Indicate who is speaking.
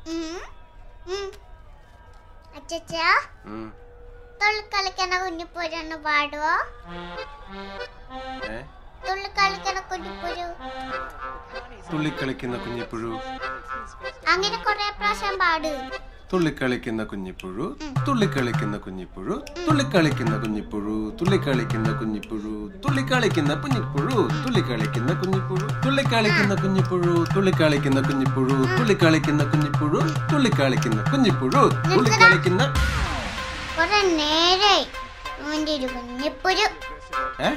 Speaker 1: ഉം. ഉം. അച്ചച്ച
Speaker 2: ഉം.
Speaker 1: തുള്ളിക്കളിക്കണ കുഞ്ഞിപ്പൂരൊന്ന് പാടുവോ
Speaker 2: ഏ
Speaker 1: തുള്ളിക്കളിക്കണ കുഞ്ഞിപ്പൂരു
Speaker 2: തുള്ളിക്കളിക്കുന്ന കുഞ്ഞിപ്പുഴു
Speaker 1: അങ്ങനെ കൊറേ പ്രാവശ്യം പാട്
Speaker 2: തുള്ളിക്കളിക്കുന്ന കുഞ്ഞിപ്പുഴു തുള്ളിക്കളിക്കുന്ന കുഞ്ഞിപ്പുഴു തുള്ളിക്കളിക്കുന്ന കുഞ്ഞിപ്പുഴു തുള്ളിക്കളിക്കുന്ന കുഞ്ഞിപ്പുഴു തുള്ളിക്കളിക്കുന്ന കുഞ്ഞിപ്പുഴു തുള്ളിക്കളിക്കുന്ന കുഞ്ഞിപ്പുഴു തുള്ളിക്കളിക്കുന്ന കുഞ്ഞിപ്പുഴു തുള്ളിക്കളിക്കുന്ന കുഞ്ഞിപ്പുഴു തുള്ളിക്കളിക്കുന്ന കുഞ്ഞിപ്പുഴു തുള്ളിക്കളിക്കുന്ന കുഞ്ഞിപ്പുഴു തുള്ളിക്കളിക്കുന്ന
Speaker 1: കൊറേ നേരായി അവന്റെ ഒരു കുഞ്ഞിപ്പുരു
Speaker 2: ഏ